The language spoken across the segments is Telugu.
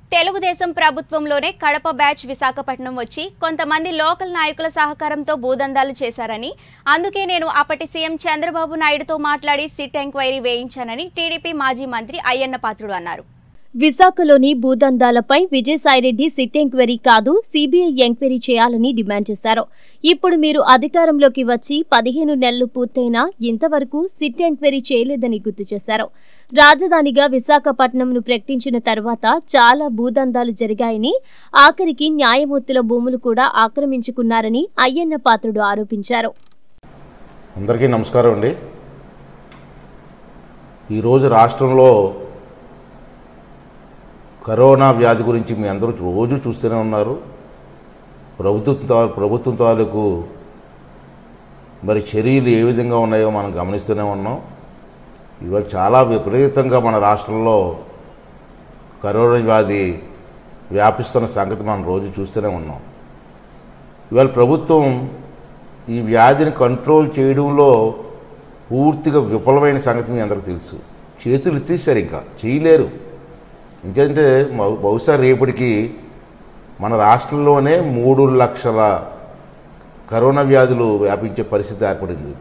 తెలుగుదేశం ప్రభుత్వంలోనే కడప బ్యాచ్ విశాఖపట్నం వచ్చి కొంతమంది లోకల్ నాయకుల సహకారంతో భూదందాలు చేశారని అందుకే నేను అప్పటి సీఎం చంద్రబాబు నాయుడుతో మాట్లాడి సిట్ ఎంక్వైరీ వేయించానని టీడీపీ మాజీ మంత్రి అయ్యన్న పాత్రుడు అన్నారు విశాఖలోని భూదందాలపై విజయసాయిరెడ్డి సిట్ ఎంక్వైరీ కాదు సీబీఐ ఎంక్వైరీ చేయాలని డిమాండ్ చేశారు ఇప్పుడు మీరు అధికారంలోకి వచ్చి పదిహేను నెలలు పూర్తయినా ఇంతవరకు సిట్ ఎంక్వైరీ చేయలేదని గుర్తు చేశారు రాజధానిగా విశాఖపట్నంను ప్రకటించిన తర్వాత చాలా భూదందాలు జరిగాయని ఆఖరికి న్యాయమూర్తుల భూములు కూడా ఆక్రమించుకున్నారని అయ్యన్న పాత్రుడు ఆరోపించారు అందరికీ నమస్కారం అండి ఈరోజు రాష్ట్రంలో కరోనా వ్యాధి గురించి మీ అందరూ రోజు చూస్తూనే ఉన్నారు ప్రభుత్వం తా- ప్రభుత్వం తాలూకు మరి చర్యలు ఏ విధంగా ఉన్నాయో మనం గమనిస్తూనే ఉన్నాం ఇవాళ చాలా విపరీతంగా మన రాష్ట్రంలో కరోనా వ్యాధి వ్యాపిస్తున్న సంగతి మనం రోజు చూస్తూనే ఉన్నాం ఇవాళ ప్రభుత్వం ఈ వ్యాధిని కంట్రోల్ చేయడంలో పూర్తిగా విఫలమైన సంగతి మీ అందరికీ తెలుసు చేతులు ఎత్తేసారు ఇంకా చేయలేరు ఎందుకంటే బహు- బహుశా రేపటికి మన రాష్ట్రంలోనే మూడు లక్షల కరోనా వ్యాధులు వ్యాపించే పరిస్థితి ఏర్పడింది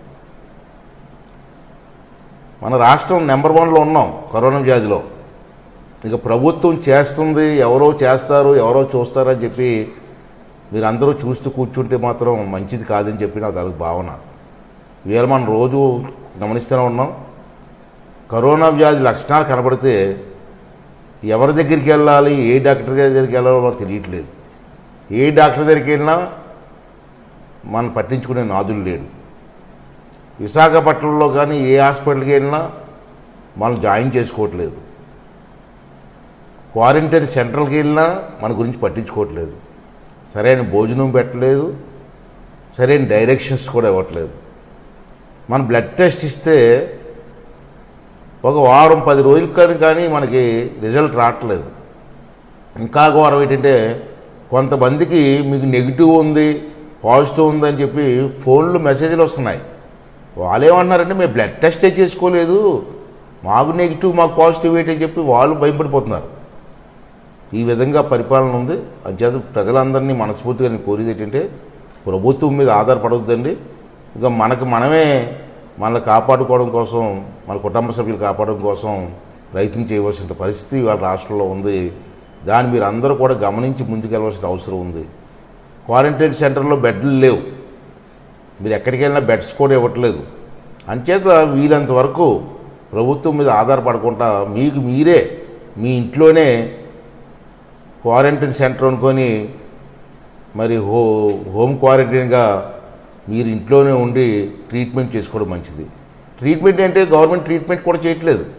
మన రాష్ట్రం నెంబర్ వన్లో ఉన్నాం కరోనా వ్యాధిలో ఇక ప్రభుత్వం చేస్తుంది ఎవరో చేస్తారు ఎవరో చూస్తారని చెప్పి మీరు అందరూ చూస్తూ కూర్చుంటే మాత్రం మంచిది కాదని చెప్పి నాకు అదొక భావన వీళ్ళ మనం రోజు గమనిస్తూనే ఉన్నాం కరోనా వ్యాధి లక్షణాలు కనబడితే ఎవరి దగ్గరికి వెళ్ళాలి ఏ డాక్టర్ గారి దగ్గరికి వెళ్ళాలో మనకు తెలియట్లేదు ఏ డాక్టర్ దగ్గరికి వెళ్ళినా మనం పట్టించుకునే నాదులు లేడు విశాఖపట్నంలో కానీ ఏ హాస్పిటల్కి వెళ్ళినా మనం జాయిన్ చేసుకోవట్లేదు క్వారంటైన్ సెంటర్కి వెళ్ళినా మన గురించి పట్టించుకోవట్లేదు సరైన భోజనం పెట్టలేదు సరైన డైరెక్షన్స్ కూడా ఇవ్వట్లేదు మన బ్లడ్ టెస్ట్ ఇస్తే ఒక వారం పది రోజులు కానీ కానీ మనకి రిజల్ట్ రావట్లేదు ఇంకా ఘోరం ఏంటంటే కొంతమందికి మీకు నెగిటివ్ ఉంది పాజిటివ్ ఉంది అని చెప్పి ఫోన్లో మెసేజ్లు వస్తున్నాయి వాళ్ళు ఏమంటున్నారంటే మేము బ్లడ్ టెస్టే చేసుకోలేదు మాకు నెగిటివ్ మాకు పాజిటివ్ ఏంటి అని చెప్పి వాళ్ళు భయపడిపోతున్నారు ఈ విధంగా పరిపాలన ఉంది అంచేత ప్రజలందరినీ మనస్ఫూర్తిగా నేను కోరేది ఏంటంటే ప్రభుత్వం మీద ఆధారపడవద్దండి ఇక మనకు మనమే మనల్ని కాపాడుకోవడం కోసం మన కుటుంబ సభ్యులు కాపాడడం కోసం ప్రయత్నం చేయవలసిన పరిస్థితి వాళ్ళ రాష్ట్రంలో ఉంది దాన్ని మీరు అందరూ కూడా గమనించి ముందుకెళ్ళవలసిన అవసరం ఉంది క్వారంటైన్ సెంటర్లో బెడ్లు లేవు మీరు ఎక్కడికి వెళ్ళినా బెడ్స్ కూడా ఇవ్వట్లేదు అంచేత వీలంత వరకు ప్రభుత్వం మీద ఆధారపడకుండా మీకు మీరే మీ ఇంట్లోనే క్వారంటైన్ సెంటర్ అనుకొని మరి హో హోమ్ క్వారంటైన్గా మీరు ఇంట్లోనే ఉండి ట్రీట్మెంట్ చేసుకోవడం మంచిది ట్రీట్మెంట్ అంటే గవర్నమెంట్ ట్రీట్మెంట్ కూడా చేయట్లేదు